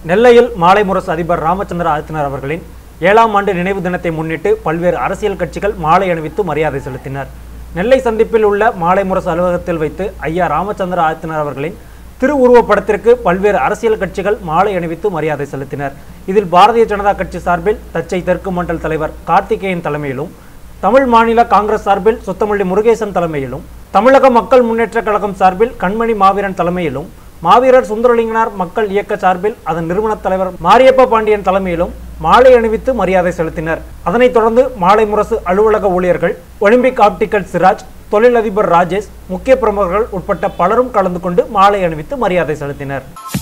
நெல்லையில் மாலை முரசு அதிபர் ராமச்சந்திர ஆதித்தனார் அவர்களின் ஏழாம் ஆண்டு நினைவு தினத்தை முன்னிட்டு பல்வேறு அரசியல் கட்சிகள் மாலை அணிவித்து மரியாதை செலுத்தினர் நெல்லை சந்திப்பில் உள்ள மாலை முரசு அலுவலகத்தில் வைத்து ஐயா ராமச்சந்திர ஆதித்தனார் அவர்களின் திருவுருவப் படத்திற்கு பல்வேறு அரசியல் கட்சிகள் மாலை அணிவித்து மரியாதை செலுத்தினர் இதில் பாரதிய ஜனதா கட்சி சார்பில் தச்சை தெற்கு மண்டல் தலைவர் கார்த்திகேயன் தலைமையிலும் தமிழ் மாநில காங்கிரஸ் சார்பில் சுத்தமல்லி முருகேசன் தலைமையிலும் தமிழக மக்கள் முன்னேற்றக் கழகம் சார்பில் கண்மணி மாவீரன் தலைமையிலும் மாவீரர் சுந்தரலிங்கனார் மக்கள் இயக்க சார்பில் அதன் நிறுவனத் தலைவர் மாரியப்ப பாண்டியன் தலைமையிலும் மாலை அணிவித்து மரியாதை செலுத்தினர் அதனைத் தொடர்ந்து மாலை முரசு அலுவலக ஊழியர்கள் ஒலிம்பிக் ஆப்டிக்கல் சிராஜ் தொழிலதிபர் ராஜேஷ் முக்கிய பிரமுகர்கள் உட்பட்ட பலரும் கலந்து கொண்டு மாலை அணிவித்து மரியாதை செலுத்தினர்